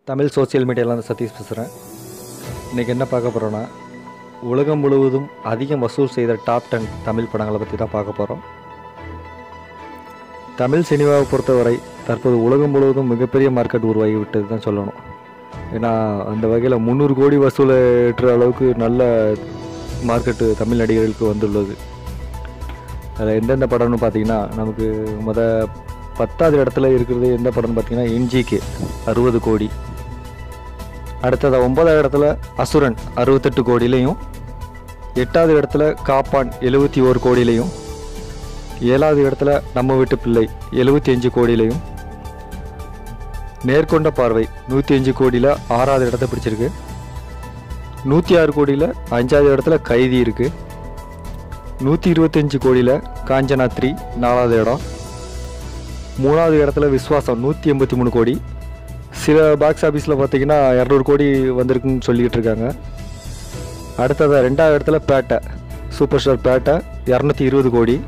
Tamil social மீடியாவில் சதீஷ் பேசுகிறேன் இன்றைக்கி என்ன பார்க்க போகிறோன்னா உலகம் முழுவதும் அதிகம் வசூல் செய்த டாப் டென் தமிழ் படங்களை பற்றி தான் பார்க்க போகிறோம் தமிழ் சினிமாவை பொறுத்தவரை தற்போது உலகம் முழுவதும் மிகப்பெரிய மார்க்கெட் உருவாகி விட்டது தான் சொல்லணும் ஏன்னா அந்த வகையில் முந்நூறு கோடி வசூல் எட்டுற அளவுக்கு நல்ல மார்க்கெட்டு தமிழ் நடிகர்களுக்கு வந்துள்ளது அதில் எந்தெந்த படம்னு பார்த்தீங்கன்னா நமக்கு முத பத்தாவது இடத்துல இருக்கிறது எந்த படம்னு பார்த்தீங்கன்னா என்ஜிகே அறுபது கோடி அடுத்தது ஒன்பதாவது இடத்துல அசுரன் அறுபத்தெட்டு கோடியிலையும் எட்டாவது இடத்துல காப்பான் எழுபத்தி ஓரு கோடியிலையும் ஏழாவது இடத்துல நம்ம வீட்டு பிள்ளை எழுபத்தி அஞ்சு கோடியிலையும் நேர்கொண்ட பார்வை நூற்றி அஞ்சு கோடியில் ஆறாவது இடத்த பிடிச்சிருக்கு நூற்றி ஆறு கோடியில் அஞ்சாவது இடத்துல கைதி இருக்குது நூற்றி இருபத்தஞ்சு கோடியில் காஞ்சனா த்ரீ நாலாவது இடம் மூணாவது இடத்துல விஸ்வாசம் நூற்றி எண்பத்தி மூணு கோடி சில பாக்ஸ் ஆஃபீஸில் பார்த்தீங்கன்னா இரநூறு கோடி வந்திருக்குன்னு சொல்லிக்கிட்டு இருக்காங்க அடுத்தது ரெண்டாவது இடத்துல பேட்டை சூப்பர் ஸ்டார் பேட்டை இரநூத்தி இருபது கோடி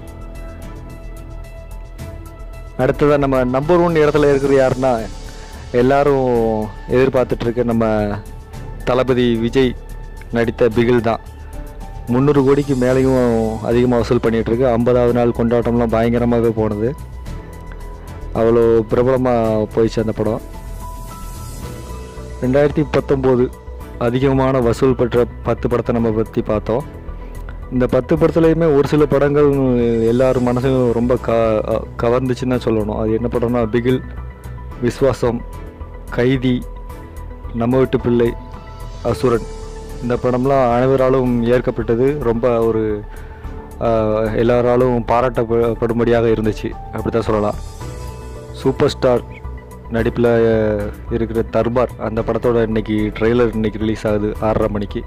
அடுத்ததாக நம்ம நம்பர் ஒன் இடத்துல இருக்கிறது யாருன்னா எல்லாரும் எதிர்பார்த்துட்டு இருக்க நம்ம தளபதி விஜய் நடித்த பிகில் தான் முந்நூறு கோடிக்கு மேலேயும் அதிகமாக வசூல் பண்ணிகிட்டு இருக்கு ஐம்பதாவது நாள் கொண்டாட்டம்லாம் பயங்கரமாகவே போனது அவ்வளோ பிரபலமாக போயிடுச்சு அந்த படம் ரெண்டாயிரத்தி பத்தொம்போது அதிகமான வசூல் பெற்ற பத்து படத்தை நம்ம பற்றி பார்த்தோம் இந்த பத்து படத்துலையுமே ஒரு சில படங்கள் எல்லார் மனசையும் ரொம்ப க கவர்ந்துச்சுன்னு தான் சொல்லணும் அது என்ன படம்னா பிகில் விஸ்வாசம் கைதி நம்ம வீட்டு பிள்ளை அசுரன் இந்த படம்லாம் அனைவராலும் ஏற்கப்பட்டது ரொம்ப ஒரு ஆஹ், எல்லாராலும் பாராட்டப்படும்படியாக இருந்துச்சு அப்படி தான் சொல்லலாம் சூப்பர் ஸ்டார் நடிப்பில் இருக்கிற தர்பார் அந்த படத்தோட இன்னைக்கு ட்ரெய்லர் இன்னைக்கு ரிலீஸ் ஆகுது ஆறரை மணிக்கு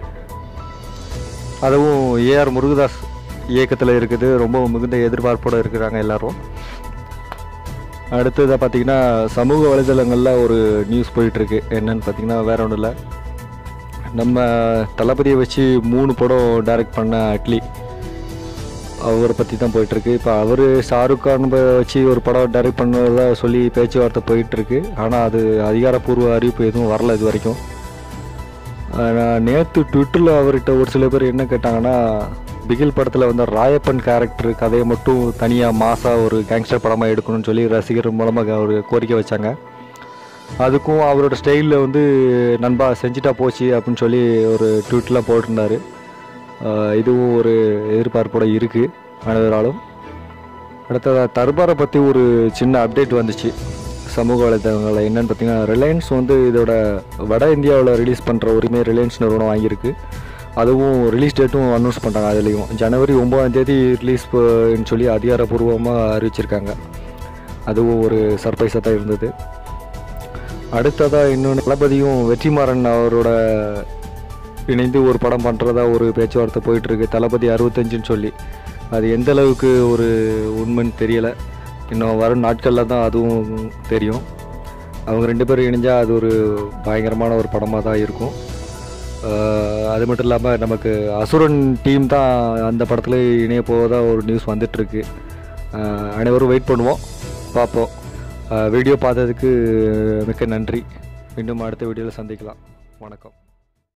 அதுவும் ஏஆர் முருகதாஸ் இயக்கத்தில் இருக்குது ரொம்ப மிகுந்த எதிர்பார்ப்போடு இருக்கிறாங்க எல்லாரும் அடுத்ததாக பார்த்தீங்கன்னா சமூக வலைதளங்களில் ஒரு நியூஸ் போயிட்டுருக்கு என்னன்னு பார்த்தீங்கன்னா வேற ஒன்றும் இல்லை நம்ம தளபதியை வச்சு மூணு படம் டைரக்ட் பண்ண அட்லி அவரை பற்றி தான் போயிட்டுருக்கு இப்போ அவர் ஷாருக் கான் ப- வச்சு ஒரு படம் டைரக்ட் பண்ணதா சொல்லி பேச்சுவார்த்தை போயிட்டுருக்கு ஆனால் அது அதிகாரப்பூர்வ அறிவிப்பு எதுவும் வரல இது வரைக்கும் ஆஹ் நான் நேற்று ட்விட்டரில் அவர்கிட்ட ஒரு சில பேர் என்ன கேட்டாங்கன்னா பிகில் படத்தில் வந்து ராயப்பன் கேரக்டர் கதையை மட்டும் தனியாக மாசாக ஒரு கேங்ஸ்டர் படமாக எடுக்கணும்னு சொல்லி ரசிகர் மூலமாக ஒரு கோரிக்கை வச்சாங்க அதுக்கும் அவரோட ஸ்டைலில் வந்து நண்பா செஞ்சுட்டா போச்சு அப்படின்னு சொல்லி ஒரு ட்வீட்லாம் போட்டிருந்தாரு ஆஹ் இதுவும் ஒரு எதிர்பார்ப்போட இருக்குது அனைவராலும் அடுத்ததாக தர்பாரை பற்றி ஒரு சின்ன அப்டேட் வந்துச்சு சமூக வலைதளங்களில் என்னன்னு பார்த்தீங்கன்னா ரிலையன்ஸ் வந்து இதோட வட இந்தியாவில் ரிலீஸ் பண்ணுற உரிமை ரிலையன்ஸ் நிறுவனம் வாங்கியிருக்கு அதுவும் ரிலீஸ் டேட்டும் அனௌன்ஸ் பண்ணுறாங்க அதுலேயும் ஜனவரி ஒம்பதாம் தேதி ரிலீஸ் சொல்லி அதிகாரப்பூர்வமாக அறிவிச்சிருக்காங்க அதுவும் ஒரு சர்ப்ரைஸாக தான் இருந்தது அடுத்ததாக இன்னொன்று தளபதியும் வெற்றிமாறன் அவரோட இணைந்து ஒரு படம் பண்ணுறதா ஒரு பேச்சுவார்த்தை போயிட்டுருக்கு தளபதி அறுபத்தஞ்சுன்னு சொல்லி அது எந்த அளவுக்கு ஒரு உண்மைன்னு தெரியலை இன்னும் வரும் நாட்களில் தான் அதுவும் தெரியும் அவங்க ரெண்டு பேரும் இணைஞ்சால் அது ஒரு பயங்கரமான ஒரு படமாக தான் இருக்கும் ஆஹ் அது மட்டும் இல்லாமல் நமக்கு அசுரன் டீம் தான் அந்த படத்தில் இணைய போவதா ஒரு நியூஸ் வந்துட்டுருக்கு அனைவரும் வெயிட் பண்ணுவோம் பார்ப்போம் வீடியோ பார்த்ததுக்கு மிக்க நன்றி மீண்டும் அடுத்த வீடியோவில் சந்திக்கலாம் வணக்கம்